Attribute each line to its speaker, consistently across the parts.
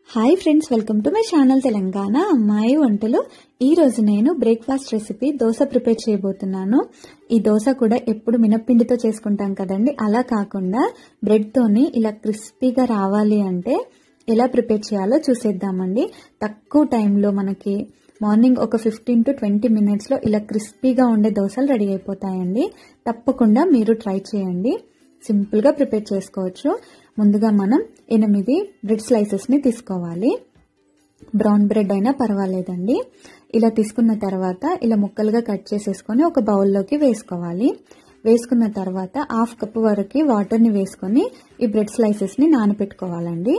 Speaker 1: hi friends welcome to my channel Telangana అమ్మాయి వంటలు ఈ రోజు నేను బ్రేక్ఫాస్ట్ రెసిపీ దోశ ప్రిపేర్ చేయబోతున్నాను ఈ దోశ కూడా ఎప్పుడు మినప్పిండితో చేసుకుంటాం కదండి అలా కాకుండా బ్రెడ్ తోని ఇలా క్రిస్పీగా రావాలి అంటే ఎలా ప్రిపేర్ చేయాలో చూసేద్దామండి తక్కువ టైంలో మనకి మార్నింగ్ ఒక ఫిఫ్టీన్ టు ట్వంటీ మినిట్స్లో ఇలా క్రిస్పీగా ఉండే దోశలు రెడీ అయిపోతాయండి తప్పకుండా మీరు ట్రై చేయండి సింపుల్గా ప్రిపేర్ చేసుకోవచ్చు ముందుగా మనం ఎనిమిది బ్రెడ్ స్లైసెస్ని తీసుకోవాలి బ్రౌన్ బ్రెడ్ అయినా పర్వాలేదండి ఇలా తీసుకున్న తర్వాత ఇలా ముక్కలుగా కట్ చేసేసుకొని ఒక బౌల్లోకి వేసుకోవాలి వేసుకున్న తర్వాత హాఫ్ కప్ వరకు వాటర్ని వేసుకొని ఈ బ్రెడ్ స్లైసెస్ని నానబెట్టుకోవాలండి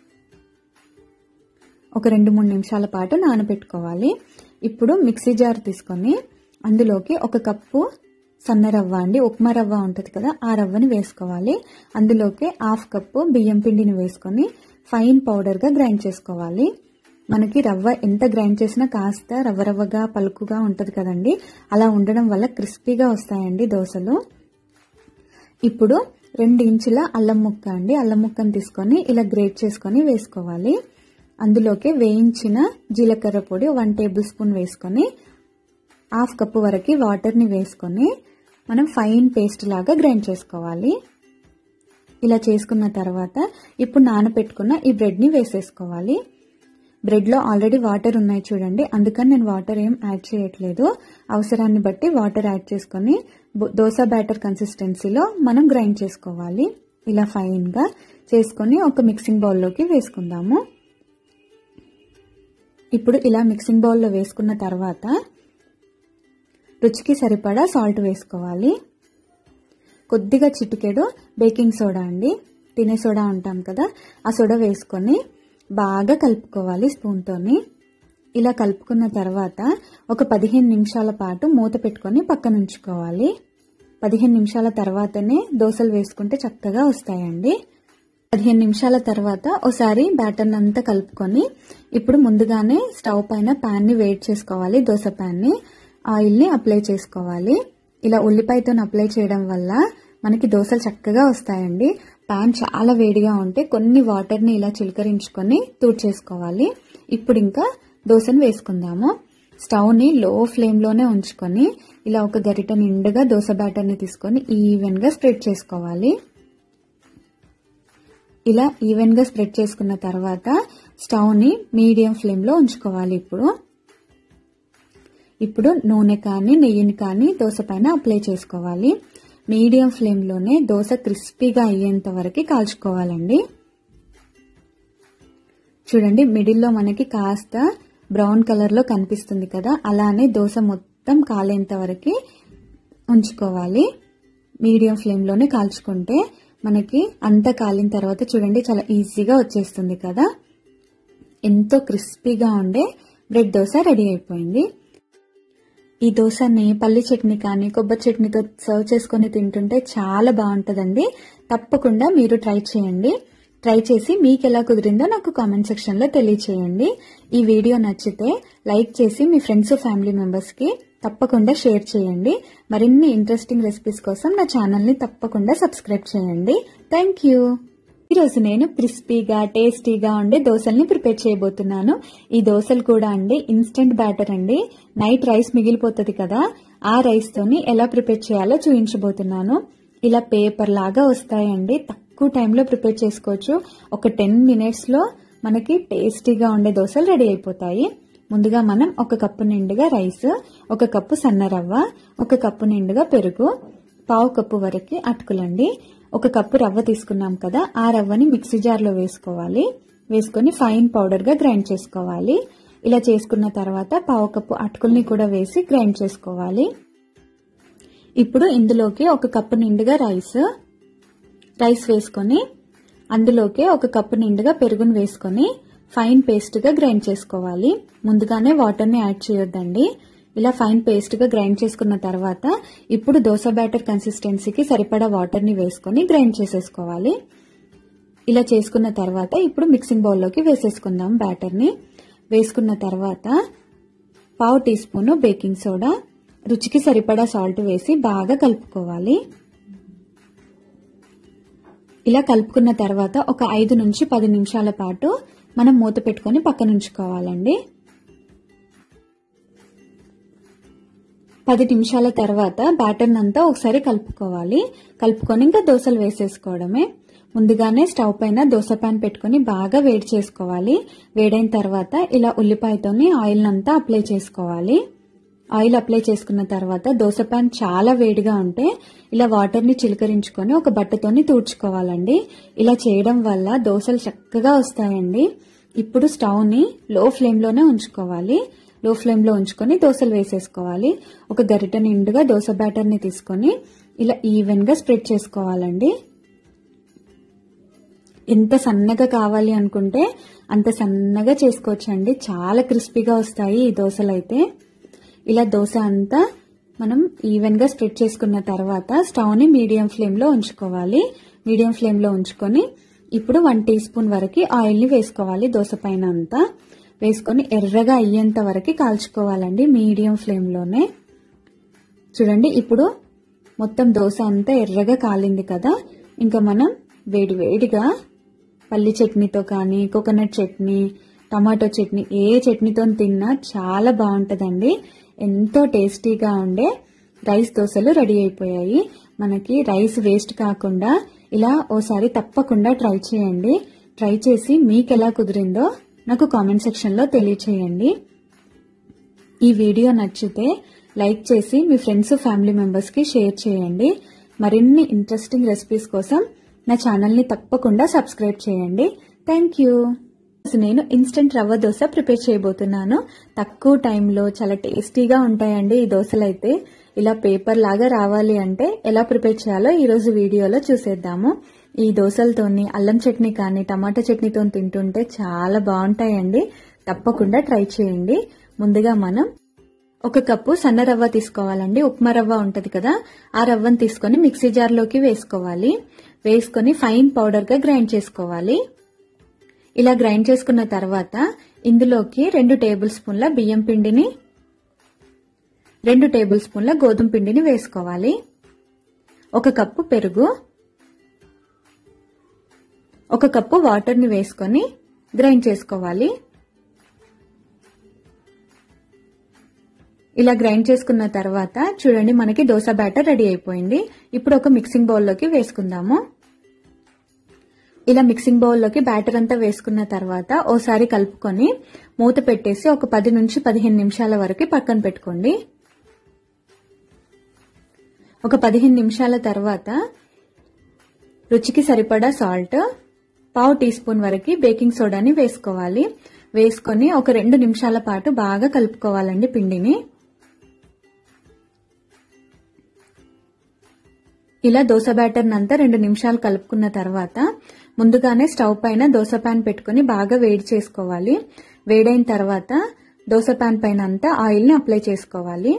Speaker 1: ఒక రెండు మూడు నిమిషాల పాటు నానబెట్టుకోవాలి ఇప్పుడు మిక్సీ జార్ తీసుకొని అందులోకి ఒక కప్పు సన్న రవ్వ అండి ఉప్మా రవ్వ ఉంటుంది కదా ఆ రవ్వని వేసుకోవాలి అందులోకి హాఫ్ కప్పు బియ్యం పిండిని వేసుకొని ఫైన్ పౌడర్గా గ్రైండ్ చేసుకోవాలి మనకి రవ్వ ఎంత గ్రైండ్ చేసినా కాస్త రవ్వ రవ్వగా పలుకుగా ఉంటుంది కదండి అలా ఉండడం వల్ల క్రిస్పీగా వస్తాయండి దోశలు ఇప్పుడు రెండు ఇంచుల అల్లం ముక్క అండి అల్లం ముక్కను తీసుకొని ఇలా గ్రేట్ చేసుకొని వేసుకోవాలి అందులోకి వేయించిన జీలకర్ర పొడి వన్ టేబుల్ స్పూన్ వేసుకొని హాఫ్ కప్పు వరకు వాటర్ని వేసుకొని మనం ఫైన్ పేస్ట్ లాగా గ్రైండ్ చేసుకోవాలి ఇలా చేసుకున్న తర్వాత ఇప్పుడు నానపెట్టుకున్న ఈ బ్రెడ్ని వేసేసుకోవాలి బ్రెడ్లో ఆల్రెడీ వాటర్ ఉన్నాయి చూడండి అందుకని నేను వాటర్ ఏం యాడ్ చేయట్లేదు అవసరాన్ని బట్టి వాటర్ యాడ్ చేసుకొని దోశ బ్యాటర్ కన్సిస్టెన్సీలో మనం గ్రైండ్ చేసుకోవాలి ఇలా ఫైన్గా చేసుకొని ఒక మిక్సింగ్ బౌల్లోకి వేసుకుందాము ఇప్పుడు ఇలా మిక్సింగ్ బౌల్లో వేసుకున్న తర్వాత రుచికి సరిపడా సాల్ట్ వేసుకోవాలి కొద్దిగా చిటికెడు బేకింగ్ సోడా అండి తినే సోడా ఉంటాం కదా ఆ సోడా వేసుకొని బాగా కలుపుకోవాలి స్పూన్తోని ఇలా కలుపుకున్న తర్వాత ఒక పదిహేను నిమిషాల పాటు మూత పెట్టుకొని పక్కన ఉంచుకోవాలి పదిహేను నిమిషాల తర్వాతనే దోశలు వేసుకుంటే చక్కగా వస్తాయండి పదిహేను నిమిషాల తర్వాత ఒకసారి బ్యాటర్ని అంతా కలుపుకొని ఇప్పుడు ముందుగానే స్టవ్ పైన ప్యాన్ని వేడి చేసుకోవాలి దోశ ప్యాన్ని ఆయిల్ని అప్లై చేసుకోవాలి ఇలా ఉల్లిపాయతో అప్లై చేయడం వల్ల మనకి దోశలు చక్కగా వస్తాయండి ప్యాన్ చాలా వేడిగా ఉంటే కొన్ని వాటర్ని ఇలా చిలకరించుకొని తూడ్చేసుకోవాలి ఇప్పుడు ఇంకా దోశను వేసుకుందాము స్టవ్ని లో ఫ్లేమ్లోనే ఉంచుకొని ఇలా ఒక గరిట నిండుగా దోశ బ్యాటర్ని తీసుకొని ఈవెన్గా స్ప్రెడ్ చేసుకోవాలి ఇలా ఈవెన్గా స్ప్రెడ్ చేసుకున్న తర్వాత స్టవ్ని మీడియం ఫ్లేమ్లో ఉంచుకోవాలి ఇప్పుడు ఇప్పుడు నూనె కానీ నెయ్యిని కానీ దోశ పైన అప్లై చేసుకోవాలి మీడియం ఫ్లేమ్లోనే దోశ క్రిస్పీగా అయ్యేంత వరకు కాల్చుకోవాలండి చూడండి మిడిల్లో మనకి కాస్త బ్రౌన్ కలర్లో కనిపిస్తుంది కదా అలానే దోశ మొత్తం కాలేంత వరకు ఉంచుకోవాలి మీడియం ఫ్లేమ్లోనే కాల్చుకుంటే మనకి అంతా కాలిన తర్వాత చూడండి చాలా ఈజీగా వచ్చేస్తుంది కదా ఎంతో క్రిస్పీగా ఉండే బ్రెడ్ దోశ రెడీ అయిపోయింది ఈ దోశని పల్లి చట్నీ కానీ కొబ్బరి చట్నీతో సర్వ్ చేసుకొని తింటుంటే చాలా బాగుంటుందండి తప్పకుండా మీరు ట్రై చేయండి ట్రై చేసి మీకు ఎలా కుదిరిందో నాకు కామెంట్ సెక్షన్లో తెలియచేయండి ఈ వీడియో నచ్చితే లైక్ చేసి మీ ఫ్రెండ్స్ ఫ్యామిలీ మెంబర్స్కి తప్పకుండా షేర్ చేయండి మరిన్ని ఇంట్రెస్టింగ్ రెసిపీస్ కోసం నా ఛానల్ని తప్పకుండా సబ్స్క్రైబ్ చేయండి థ్యాంక్ యూ ఈరోజు నేను క్రిస్పీగా టేస్టీగా ఉండే దోశల్ని ప్రిపేర్ చేయబోతున్నాను ఈ దోశలు కూడా అండి ఇన్స్టెంట్ బ్యాటర్ అండి నైట్ రైస్ మిగిలిపోతుంది కదా ఆ రైస్ తోని ఎలా ప్రిపేర్ చేయాలో చూపించబోతున్నాను ఇలా పేపర్ లాగా వస్తాయండి తక్కువ టైంలో ప్రిపేర్ చేసుకోవచ్చు ఒక టెన్ మినిట్స్ లో మనకి టేస్టీగా ఉండే దోశలు రెడీ అయిపోతాయి ముందుగా మనం ఒక కప్పు నిండుగా రైస్ ఒక కప్పు సన్న రవ్వ ఒక కప్పు నిండుగా పెరుగు పావు కప్పు వరకు అటుకులండి ఒక కప్పు రవ్వ తీసుకున్నాం కదా ఆ రవ్వని మిక్సీ జార్లో వేసుకోవాలి వేసుకొని ఫైన్ పౌడర్గా గ్రైండ్ చేసుకోవాలి ఇలా చేసుకున్న తర్వాత పావు కప్పు అటుకుల్ని కూడా వేసి గ్రైండ్ చేసుకోవాలి ఇప్పుడు ఇందులోకి ఒక కప్పు నిండుగా రైస్ రైస్ వేసుకొని అందులోకి ఒక కప్పు నిండుగా పెరుగును వేసుకొని ఫైన్ పేస్ట్గా గ్రైండ్ చేసుకోవాలి ముందుగానే వాటర్ని యాడ్ చేయొద్దండి ఇలా ఫైన్ పేస్ట్గా గ్రైండ్ చేసుకున్న తర్వాత ఇప్పుడు దోశ బ్యాటర్ కన్సిస్టెన్సీకి సరిపడా వాటర్ని వేసుకొని గ్రైండ్ చేసేసుకోవాలి ఇలా చేసుకున్న తర్వాత ఇప్పుడు మిక్సింగ్ బౌల్లోకి వేసేసుకుందాం బ్యాటర్ని వేసుకున్న తర్వాత పావు టీ స్పూన్ బేకింగ్ సోడా రుచికి సరిపడా సాల్ట్ వేసి బాగా కలుపుకోవాలి ఇలా కలుపుకున్న తర్వాత ఒక ఐదు నుంచి పది నిమిషాల పాటు మనం మూత పెట్టుకొని పక్కన ఉంచుకోవాలండి పది నిమిషాల తర్వాత బ్యాటర్ అంతా ఒకసారి కలుపుకోవాలి కలుపుకొని ఇంకా దోశలు వేసేసుకోవడమే ముందుగానే స్టవ్ పైన దోశ పాన్ పెట్టుకుని బాగా వేడి చేసుకోవాలి వేడైన తర్వాత ఇలా ఉల్లిపాయతోని ఆయిల్ అంతా అప్లై చేసుకోవాలి ఆయిల్ అప్లై చేసుకున్న తర్వాత దోశ పాన్ చాలా వేడిగా ఉంటే ఇలా వాటర్ ని చిలకరించుకొని ఒక బట్టతోని తూడ్చుకోవాలండి ఇలా చేయడం వల్ల దోశలు చక్కగా వస్తాయండి ఇప్పుడు స్టవ్ ని లో ఫ్లేమ్ లోనే ఉంచుకోవాలి లో ఫ్లేమ్ లో ఉంచుకొని దోశలు వేసేసుకోవాలి ఒక గరిట నిండుగా దోశ బ్యాటర్ ని తీసుకొని ఇలా ఈవెన్ గా స్ప్రెడ్ చేసుకోవాలండి ఎంత సన్నగా కావాలి అనుకుంటే అంత సన్నగా చేసుకోవచ్చండి చాలా క్రిస్పీగా వస్తాయి ఈ దోశలు అయితే ఇలా దోశ అంతా మనం ఈవెన్ గా స్ప్రెడ్ చేసుకున్న తర్వాత స్టవ్ ని మీడియం ఫ్లేమ్ లో ఉంచుకోవాలి మీడియం ఫ్లేమ్ లో ఉంచుకొని ఇప్పుడు వన్ టీ స్పూన్ వరకు ఆయిల్ ని వేసుకోవాలి దోశ పైన అంతా వేసుకొని ఎర్రగా అయ్యేంత వరకు కాల్చుకోవాలండి మీడియం ఫ్లేమ్ లోనే చూడండి ఇప్పుడు మొత్తం దోశ అంతా ఎర్రగా కాలింది కదా ఇంకా మనం వేడి వేడిగా పల్లి చట్నీతో కానీ కోకోనట్ చట్నీ టమాటో చట్నీ ఏ చట్నీతో తిన్నా చాలా బాగుంటుందండి ఎంతో టేస్టీగా ఉండే రైస్ దోశలు రెడీ అయిపోయాయి మనకి రైస్ వేస్ట్ కాకుండా ఇలా ఓసారి తప్పకుండా ట్రై చేయండి ట్రై చేసి మీకు ఎలా కుదిరిందో నాకు కామెంట్ సెక్షన్లో తెలియచేయండి ఈ వీడియో నచ్చితే లైక్ చేసి మీ ఫ్రెండ్స్ ఫ్యామిలీ మెంబర్స్కి షేర్ చేయండి మరిన్ని ఇంట్రెస్టింగ్ రెసిపీస్ కోసం నా ఛానల్ని తప్పకుండా సబ్స్క్రైబ్ చేయండి థ్యాంక్ యూ నేను ఇన్స్టెంట్ రవ్వ దోశ ప్రిపేర్ చేయబోతున్నాను తక్కువ టైంలో చాలా టేస్టీగా ఉంటాయండి ఈ దోశలు అయితే ఇలా పేపర్ లాగా రావాలి అంటే ఎలా ప్రిపేర్ చేయాలో ఈ రోజు వీడియోలో చూసేద్దాము ఈ దోశలతోని అల్లం చట్నీ కానీ టమాటా చట్నీతో తింటుంటే చాలా బాగుంటాయండి తప్పకుండా ట్రై చేయండి ముందుగా మనం ఒక కప్పు సన్న రవ్వ తీసుకోవాలండి ఉప్మా రవ్వ ఉంటది కదా ఆ రవ్వను తీసుకొని మిక్సీ జార్లోకి వేసుకోవాలి వేసుకొని ఫైన్ పౌడర్ గా గ్రైండ్ చేసుకోవాలి ఇలా గ్రైండ్ చేసుకున్న తర్వాత ఇందులోకి రెండు టేబుల్ స్పూన్ల బియ్యం పిండిని రెండు టేబుల్ స్పూన్ల గోధుమ పిండిని వేసుకోవాలి ఒక కప్పు పెరుగు ఒక కప్పు వాటర్ని వేసుకొని గ్రైండ్ చేసుకోవాలి ఇలా గ్రైండ్ చేసుకున్న తర్వాత చూడండి మనకి దోశ బ్యాటర్ రెడీ అయిపోయింది ఇప్పుడు ఒక మిక్సింగ్ బౌల్లోకి వేసుకుందాము ఇలా మిక్సింగ్ బౌల్లోకి బ్యాటర్ అంతా వేసుకున్న తర్వాత ఓసారి కలుపుకొని మూత పెట్టేసి ఒక పది నుంచి పదిహేను నిమిషాల వరకు పక్కన పెట్టుకోండి ఒక పదిహేను నిమిషాల తర్వాత రుచికి సరిపడా సాల్ట్ పావు టీ స్పూన్ వరకు బేకింగ్ సోడాని వేసుకోవాలి వేసుకొని ఒక రెండు నిమిషాల పాటు బాగా కలుపుకోవాలండి పిండిని ఇలా దోశ బ్యాటర్ అంతా రెండు నిమిషాలు కలుపుకున్న తర్వాత ముందుగానే స్టవ్ పైన దోశ పాన్ పెట్టుకుని బాగా వేడి చేసుకోవాలి వేడైన తర్వాత దోశ పాన్ పైన అంతా ఆయిల్ ని అప్లై చేసుకోవాలి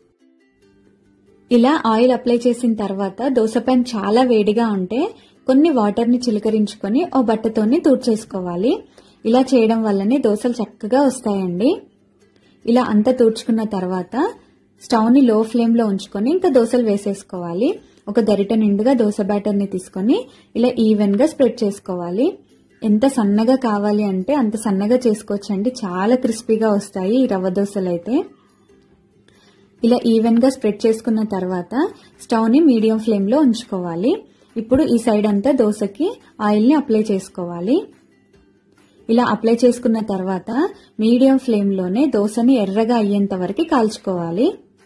Speaker 1: ఇలా ఆయిల్ అప్లై చేసిన తర్వాత దోశ పాన్ చాలా వేడిగా ఉంటే కొన్ని వాటర్ ని చిలకరించుకొని ఓ బట్టతోని తూడ్చేసుకోవాలి ఇలా చేయడం వల్లనే దోశలు చక్కగా వస్తాయండి ఇలా అంతా తూడ్చుకున్న తర్వాత స్టవ్ ని లో ఫ్లేమ్ లో ఉంచుకొని ఇంకా దోశలు వేసేసుకోవాలి ఒక గరిట నిండుగా దోశ బ్యాటర్ ని తీసుకొని ఇలా ఈవెన్ గా స్ప్రెడ్ చేసుకోవాలి ఎంత సన్నగా కావాలి అంటే అంత సన్నగా చేసుకోవచ్చండి చాలా క్రిస్పీగా వస్తాయి ఈ రవ్వ దోశలు అయితే ఇలా ఈవెన్ గా స్ప్రెడ్ చేసుకున్న తర్వాత స్టవ్ ని మీడియం ఫ్లేమ్ లో ఉంచుకోవాలి ఇప్పుడు ఈ సైడ్ అంతా దోశకి ఆయిల్ ని అప్లై చేసుకోవాలి ఇలా అప్లై చేసుకున్న తర్వాత మీడియం ఫ్లేమ్ లోనే దోశని ఎర్రగా అయ్యేంత వరకు కాల్చుకోవాలి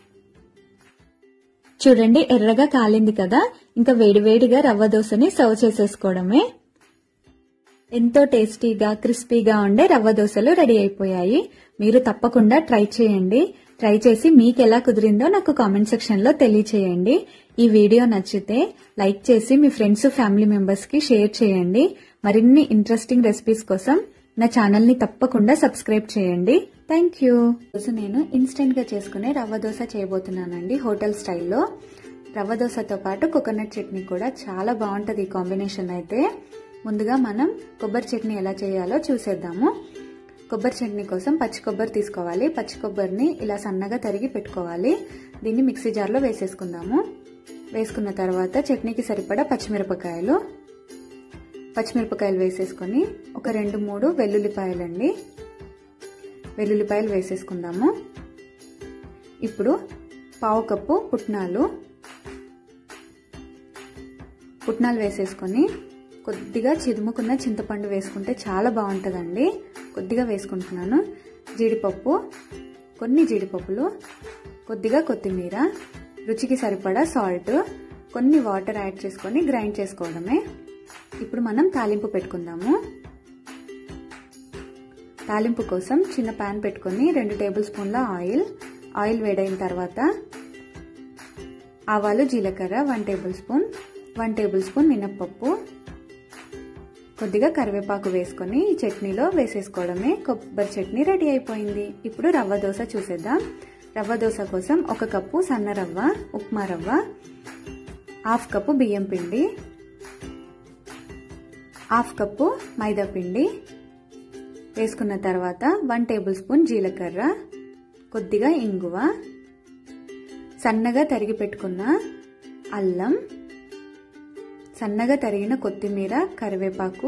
Speaker 1: చూడండి ఎర్రగా కాలింది కదా ఇంకా వేడివేడిగా రవ్వ దోశని సర్వ్ చేసేసుకోవడమే ఎంతో టేస్టీగా క్రిస్పీగా ఉండే రవ్వ దోశలు రెడీ అయిపోయాయి మీరు తప్పకుండా ట్రై చేయండి ట్రై చేసి మీకు ఎలా కుదిరిందో నాకు కామెంట్ సెక్షన్ లో తెలియచేయండి ఈ వీడియో నచ్చితే లైక్ చేసి మీ ఫ్రెండ్స్ ఫ్యామిలీ మెంబర్స్ కి షేర్ చేయండి మరిన్ని ఇంట్రెస్టింగ్ రెసిపీస్ కోసం నా ఛానల్ ని తప్పకుండా సబ్స్క్రైబ్ చేయండి థ్యాంక్ యూ రోజు నేను ఇన్స్టెంట్ గా చేసుకునే రవ్వ దోశ చేయబోతున్నానండి హోటల్ స్టైల్లో రవ్వ దోశతో పాటు కోకోనట్ చట్నీ కూడా చాలా బాగుంటది ఈ కాంబినేషన్ అయితే ముందుగా మనం కొబ్బరి చట్నీ ఎలా చేయాలో చూసేద్దాము కొబ్బరి చట్నీ కోసం పచ్చి కొబ్బరి తీసుకోవాలి పచ్చి కొబ్బరిని ఇలా సన్నగా తరిగి పెట్టుకోవాలి దీన్ని మిక్సీ జార్లో వేసేసుకుందాము వేసుకున్న తర్వాత చట్నీకి సరిపడా పచ్చిమిరపకాయలు పచ్చిమిరపకాయలు వేసేసుకొని ఒక రెండు మూడు వెల్లుల్లిపాయలండి వెల్లుల్లిపాయలు వేసేసుకుందాము ఇప్పుడు పావు కప్పు పుట్నాలు పుట్నాలు వేసేసుకొని కొద్దిగా చిదుముకున్న చింతపండు వేసుకుంటే చాలా బాగుంటుందండి కొద్దిగా వేసుకుంటున్నాను జీడిపప్పు కొన్ని జీడిపప్పులు కొద్దిగా కొత్తిమీర రుచికి సరిపడా సాల్ట్ కొన్ని వాటర్ యాడ్ చేసుకొని గ్రైండ్ చేసుకోవడమే ఇప్పుడు మనం తాలింపు పెట్టుకుందాము తాలింపు కోసం చిన్న ప్యాన్ పెట్టుకొని రెండు టేబుల్ స్పూన్ల ఆయిల్ ఆయిల్ వేడైన తర్వాత ఆవాలు జీలకర్ర one tablespoon one tablespoon మినప్పప్పు కొద్దిగా కరివేపాకు వేసుకొని ఈ చట్నీలో వేసేసుకోవడమే కొబ్బరి చట్నీ రెడీ అయిపోయింది ఇప్పుడు రవ్వ దోశ చూసేద్దాం రవ్వ దోశ కోసం ఒక కప్పు సన్న రవ్వ ఉప్మా రవ్వ హాఫ్ కప్పు బియ్యం పిండి హాఫ్ కప్పు మైదా పిండి వేసుకున్న తర్వాత వన్ టేబుల్ స్పూన్ జీలకర్ర కొద్దిగా ఇంగువ సన్నగా తరిగి పెట్టుకున్న అల్లం సన్నగా తరిగిన కొత్తిమీర కరివేపాకు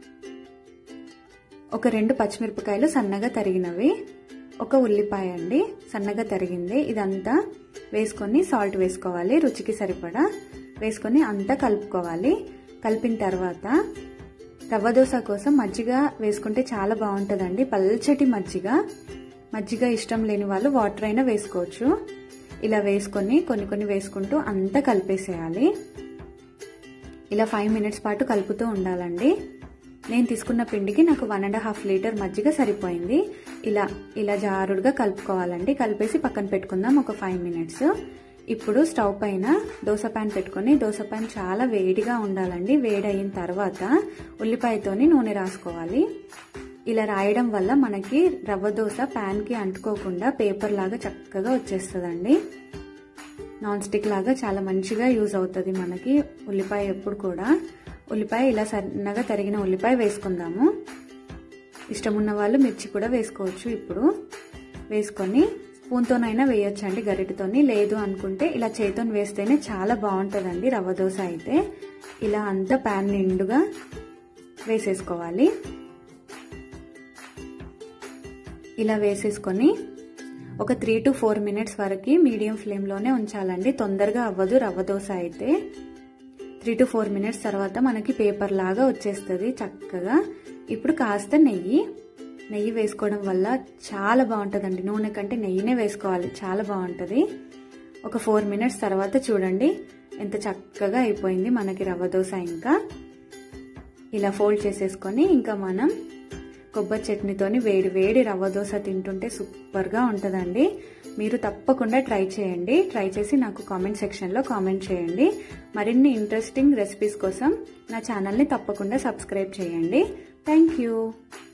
Speaker 1: ఒక రెండు పచ్చిమిరపకాయలు సన్నగా తరిగినవి ఒక ఉల్లిపాయ అండి సన్నగా తరిగింది ఇదంతా వేసుకొని సాల్ట్ వేసుకోవాలి రుచికి సరిపడా వేసుకొని అంతా కలుపుకోవాలి కలిపిన తర్వాత రవ్వ దోశ కోసం మజ్జిగ వేసుకుంటే చాలా బాగుంటుందండి పల్చటి మజ్జిగ మజ్జిగ ఇష్టం లేని వాళ్ళు వాటర్ అయినా వేసుకోవచ్చు ఇలా వేసుకొని కొన్ని కొన్ని వేసుకుంటూ అంతా కలిపేసేయాలి ఇలా ఫైవ్ మినిట్స్ పాటు కలుపుతూ ఉండాలండి నేను తీసుకున్న పిండికి నాకు వన్ అండ్ హాఫ్ లీటర్ మజ్జిగ సరిపోయింది ఇలా ఇలా జారుడుగా కలుపుకోవాలండి కలిపేసి పక్కన పెట్టుకుందాం ఒక ఫైవ్ మినిట్స్ ఇప్పుడు స్టవ్ పైన దోశ ప్యాన్ పెట్టుకొని దోశ ప్యాన్ చాలా వేడిగా ఉండాలండి వేడి అయిన తర్వాత ఉల్లిపాయతోని నూనె రాసుకోవాలి ఇలా రాయడం వల్ల మనకి రవ్వ దోశ ప్యాన్కి అంటుకోకుండా పేపర్ లాగా చక్కగా వచ్చేస్తుందండి నాన్ స్టిక్ లాగా చాలా మంచిగా యూజ్ అవుతుంది మనకి ఉల్లిపాయ ఎప్పుడు కూడా ఉల్లిపాయ ఇలా సన్నగా తరిగిన ఉల్లిపాయ వేసుకుందాము ఇష్టం ఉన్న వాళ్ళు మిర్చి కూడా వేసుకోవచ్చు ఇప్పుడు వేసుకొని స్పూన్తోనైనా వేయొచ్చండి గరిటతోని లేదు అనుకుంటే ఇలా చేతితో వేస్తేనే చాలా బాగుంటుందండి రవ్వ దోశ అయితే ఇలా అంతా ప్యాన్ నిండుగా వేసేసుకోవాలి ఇలా వేసేసుకొని ఒక త్రీ టు ఫోర్ మినిట్స్ వరకు మీడియం ఫ్లేమ్లోనే ఉంచాలండి తొందరగా అవ్వదు రవ్వ దోశ అయితే త్రీ టు ఫోర్ మినిట్స్ తర్వాత మనకి పేపర్ లాగా వచ్చేస్తుంది చక్కగా ఇప్పుడు కాస్త నెయ్యి నెయ్యి వేసుకోవడం వల్ల చాలా బాగుంటుందండి నూనె కంటే నెయ్యినే వేసుకోవాలి చాలా బాగుంటుంది ఒక ఫోర్ మినిట్స్ తర్వాత చూడండి ఎంత చక్కగా అయిపోయింది మనకి రవ్వ దోశ ఇంకా ఇలా ఫోల్డ్ చేసేసుకొని ఇంకా మనం కొబ్బరి చట్నీతోని వేడి వేడి రవ్వ దోశ తింటుంటే సూపర్గా ఉంటుందండి మీరు తప్పకుండా ట్రై చేయండి ట్రై చేసి నాకు కామెంట్ సెక్షన్లో కామెంట్ చేయండి మరిన్ని ఇంట్రెస్టింగ్ రెసిపీస్ కోసం నా ఛానల్ని తప్పకుండా సబ్స్క్రైబ్ చేయండి థ్యాంక్ యూ